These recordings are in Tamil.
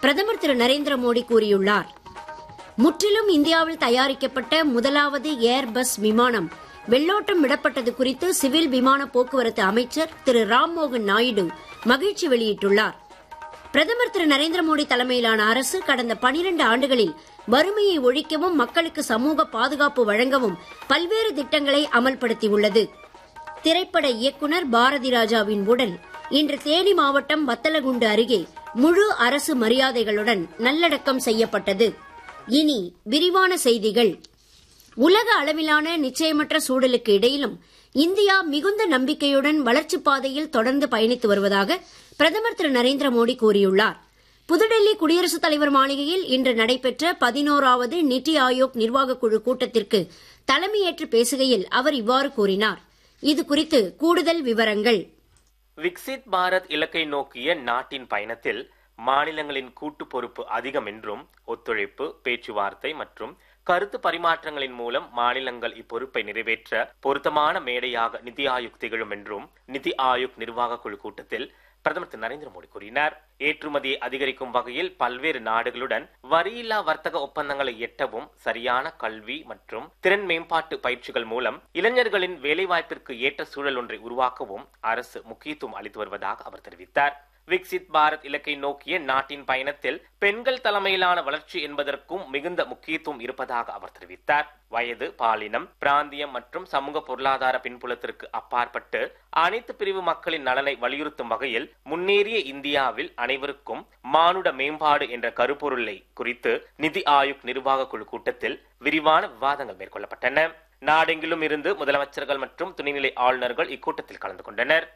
பிரதமர் திரு நரேந்திர மோடி கூறியுள்ளார் முற்றிலும் இந்தியாவில் தயாரிக்கப்பட்ட முதலாவது ஏர் பஸ் விமானம் வெள்ளோட்டம் விடப்பட்டது குறித்து சிவில் விமான போக்குவரத்து அமைச்சர் திரு ராம்மோகன் நாயுடு மகிழ்ச்சி வெளியிட்டுள்ளார் பிரதமர் திரு நரேந்திர மோடி தலைமையிலான அரசு கடந்த பனிரண்டு ஆண்டுகளில் வறுமையை ஒழிக்கவும் மக்களுக்கு சமூக பாதுகாப்பு வழங்கவும் பல்வேறு திட்டங்களை அமல்படுத்தியுள்ளது திரைப்பட இயக்குனர் பாரதி ராஜாவின் உடல் இன்று தேனி மாவட்டம் வத்தலகுண்டு அருகே முழு அரசு மரியாதைகளுடன் நல்லடக்கம் செய்யப்பட்டது இனி விரிவான செய்திகள் உலக அளவிலான நிச்சயமற்ற சூழலுக்கு இடையிலும் இந்தியா மிகுந்த நம்பிக்கையுடன் வளர்ச்சிப் பாதையில் தொடர்ந்து பயணித்து வருவதாக பிரதமர் திரு நரேந்திர மோடி கூறியுள்ளார் புதுடெல்லி குடியரசுத் தலைவர் மாளிகையில் இன்று நடைபெற்ற பதினோராவது நித்தி ஆயோக் நிர்வாகக் குழு கூட்டத்திற்கு தலைமையேற்று பேசுகையில் அவர் இவ்வாறு கூறினார் இது குறித்து கூடுதல் விவரங்கள் விக்சித் பாரத் இலக்கை நோக்கிய நாட்டின் பயணத்தில் மாநிலங்களின் கூட்டு பொறுப்பு அதிகம் என்றும் ஒத்துழைப்பு பேச்சுவார்த்தை மற்றும் கருத்து பரிமாற்றங்களின் மூலம் மாநிலங்கள் இப்பொறுப்பை நிறைவேற்ற பொருத்தமான மேடையாக நிதி ஆயோக் திகழும் என்றும் நிதி ஆயோக் நிர்வாக குழு கூட்டத்தில் பிரதமர் திரு நரேந்திர மோடி கூறினார் ஏற்றுமதியை அதிகரிக்கும் வகையில் பல்வேறு நாடுகளுடன் வரியில்லா வர்த்தக ஒப்பந்தங்களை எட்டவும் சரியான கல்வி மற்றும் திறன் மேம்பாட்டு பயிற்சிகள் மூலம் இளைஞர்களின் வேலைவாய்ப்பிற்கு ஏற்ற சூழல் ஒன்றை உருவாக்கவும் அரசு முக்கியத்துவம் அளித்து வருவதாக அவர் தெரிவித்தார் விக்சித் பாரத் இலக்கை நோக்கிய நாட்டின் பயணத்தில் பெண்கள் தலைமையிலான வளர்ச்சி என்பதற்கும் மிகுந்த முக்கியத்துவம் இருப்பதாக அவர் தெரிவித்தார் வயது பாலினம் பிராந்தியம் மற்றும் சமூக பொருளாதார பின்புலத்திற்கு அப்பாற்பட்டு அனைத்து பிரிவு மக்களின் நலனை வலியுறுத்தும் வகையில் முன்னேறிய இந்தியாவில் அனைவருக்கும் மானுட மேம்பாடு என்ற கருப்பொருளை குறித்து நிதி ஆயோக் நிர்வாக குழு கூட்டத்தில் விரிவான விவாதங்கள் மேற்கொள்ளப்பட்டன நாடெங்கிலும் இருந்து முதலமைச்சர்கள் மற்றும் துணைநிலை ஆளுநர்கள் இக்கூட்டத்தில் கலந்து கொண்டனர்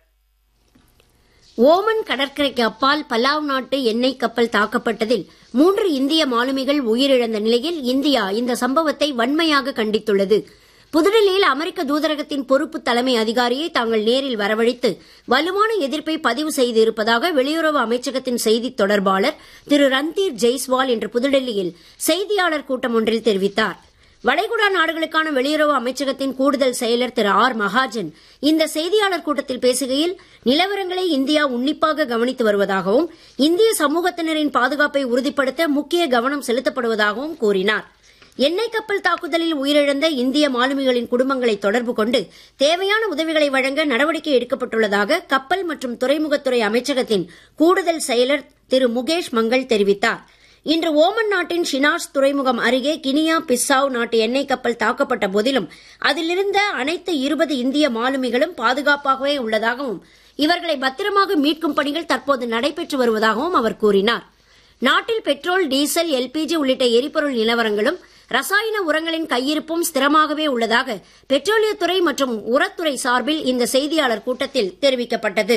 ஓமன் கடற்கரைக்கு அப்பால் பலாவ் நாட்டு எண்ணெய் கப்பல் தாக்கப்பட்டதில் மூன்று இந்திய மாலுமிகள் உயிரிழந்த நிலையில் இந்தியா இந்த சம்பவத்தை வன்மையாக கண்டித்துள்ளது புதுடெல்லியில் அமெரிக்க தூதரகத்தின் பொறுப்பு தலைமை அதிகாரியை தாங்கள் நேரில் வரவழைத்து வலுவான எதிர்ப்பை பதிவு செய்து இருப்பதாக வெளியுறவு அமைச்சகத்தின் செய்தித் தொடர்பாளர் திரு ரந்தீர் ஜெய்ஸ்வால் இன்று புதுடெல்லியில் செய்தியாளர் கூட்டம் ஒன்றில் தெரிவித்தார் வளைகுடா நாடுகளுக்கான வெளியுறவு அமைச்சகத்தின் கூடுதல் செயலர் திரு ஆர் மகாஜன் இந்த செய்தியாளர் கூட்டத்தில் பேசுகையில் நிலவரங்களை இந்தியா உன்னிப்பாக கவனித்து வருவதாகவும் இந்திய சமூகத்தினரின் பாதுகாப்பை உறுதிப்படுத்த முக்கிய கவனம் செலுத்தப்படுவதாகவும் கூறினார் எண்ணெய் கப்பல் தாக்குதலில் உயிரிழந்த இந்திய மாலுமிகளின் குடும்பங்களை தொடர்பு கொண்டு தேவையான உதவிகளை வழங்க நடவடிக்கை எடுக்கப்பட்டுள்ளதாக கப்பல் மற்றும் துறைமுகத்துறை அமைச்சகத்தின் கூடுதல் செயலர் திரு முகேஷ் மங்கள் தெரிவித்தார் இன்று ஓமன் நாட்டின் ஷினாஸ் துறைமுகம் அருகே கினியா பிஸ்ஸாவ் நாட்டு எண்ணெய் கப்பல் தாக்கப்பட்ட போதிலும் அதிலிருந்த அனைத்து இருபது இந்திய மாலுமிகளும் பாதுகாப்பாகவே உள்ளதாகவும் இவர்களை பத்திரமாக மீட்கும் பணிகள் தற்போது நடைபெற்று வருவதாகவும் அவர் கூறினார் நாட்டில் பெட்ரோல் டீசல் எல்பிஜி உள்ளிட்ட எரிபொருள் நிலவரங்களும் ரசாயன உரங்களின் கையிருப்பும் ஸ்திரமாகவே உள்ளதாக பெட்ரோலியத்துறை மற்றும் உரத்துறை சார்பில் இந்த செய்தியாளர் கூட்டத்தில் தெரிவிக்கப்பட்டது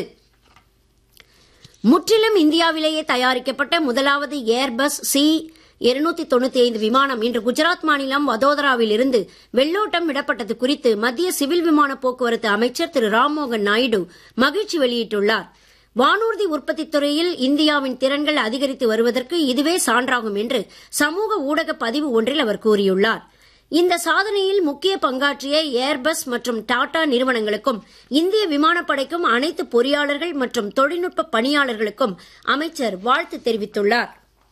முற்றிலும் இந்தியாவிலேயே தயாரிக்கப்பட்ட முதலாவது ஏர்பஸ் சி இருநூத்தி தொண்ணூத்தி ஐந்து விமானம் இன்று குஜராத் மாநிலம் வதோதராவில் இருந்து வெள்ளோட்டம் விடப்பட்டது குறித்து மத்திய சிவில் விமான போக்குவரத்து அமைச்சர் திரு ராம்மோகன் நாயுடு மகிழ்ச்சி வெளியிட்டுள்ளார் வானூர்தி உற்பத்தித் துறையில் இந்தியாவின் திறன்கள் அதிகரித்து வருவதற்கு இதுவே சான்றாகும் என்று சமூக ஊடக பதிவு ஒன்றில் அவர் கூறியுள்ளார் இந்த சாதனையில் முக்கிய பங்காற்றிய ஏர்பஸ் மற்றும் டாடா நிறுவனங்களுக்கும் இந்திய விமானப்படைக்கும் அனைத்து பொறியாளர்கள் மற்றும் தொழில்நுட்ப பணியாளர்களுக்கும் அமைச்சர் வாழ்த்து தெரிவித்துள்ளார்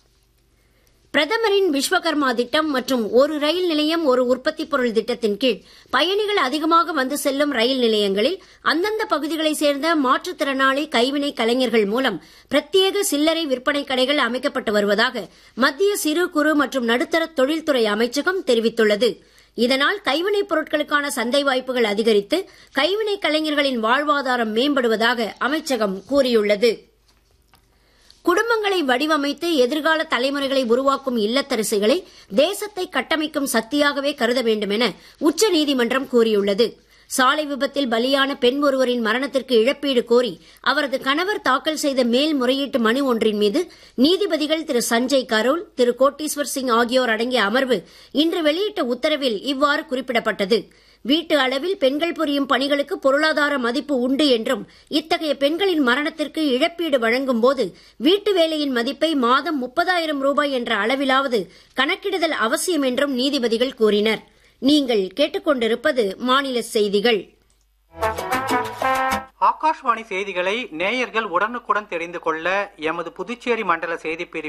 பிரதமரின் விஸ்வகர்மா திட்டம் மற்றும் ஒரு ரயில் நிலையம் ஒரு உற்பத்தி பொருள் திட்டத்தின் கீழ் பயணிகள் அதிகமாக வந்து செல்லும் ரயில் நிலையங்களில் அந்தந்த பகுதிகளைச் சேர்ந்த மாற்றுத்திறனாளி கைவினை கலைஞர்கள் மூலம் பிரத்யேக சில்லறை விற்பனை கடைகள் அமைக்கப்பட்டு வருவதாக மத்திய சிறு குறு மற்றும் நடுத்தர தொழில்துறை அமைச்சகம் தெரிவித்துள்ளது இதனால் கைவினைப் பொருட்களுக்கான சந்தை வாய்ப்புகள் அதிகரித்து கைவினை கலைஞர்களின் வாழ்வாதாரம் மேம்படுவதாக அமைச்சகம் கூறியுள்ளது குடும்பங்களை வடிவமைத்து எதிர்கால தலைமுறைகளை உருவாக்கும் இல்லத்தரசிகளை தேசத்தை கட்டமைக்கும் சக்தியாகவே கருத வேண்டும் என உச்சநீதிமன்றம் கூறியுள்ளது சாலை விபத்தில் பலியான பெண் ஒருவரின் மரணத்திற்கு இழப்பீடு கோரி அவரது கணவர் தாக்கல் செய்த மேல்முறையீட்டு மனு ஒன்றின் மீது நீதிபதிகள் திரு சஞ்சய் கரோல் திரு கோட்டீஸ்வர் சிங் ஆகியோர் அடங்கிய அமர்வு இன்று வெளியிட்ட உத்தரவில் இவ்வாறு குறிப்பிடப்பட்டது வீட்டு அளவில் பெண்கள் புரியும் பணிகளுக்கு பொருளாதார மதிப்பு உண்டு என்றும் இத்தகைய பெண்களின் மரணத்திற்கு இழப்பீடு வழங்கும் போது வீட்டு வேலையின் மதிப்பை மாதம் முப்பதாயிரம் ரூபாய் என்ற அளவிலாவது கணக்கிடுதல் அவசியம் என்றும் நீதிபதிகள் கூறினர் நீங்கள் கேட்டுக்கொண்டிருப்பது மாநில செய்திகள் ஆகாஷ்வாணி செய்திகளை நேயர்கள் உடனுக்குடன் தெரிந்து கொள்ள எமது புதுச்சேரி மண்டல செய்திப்பிரிவு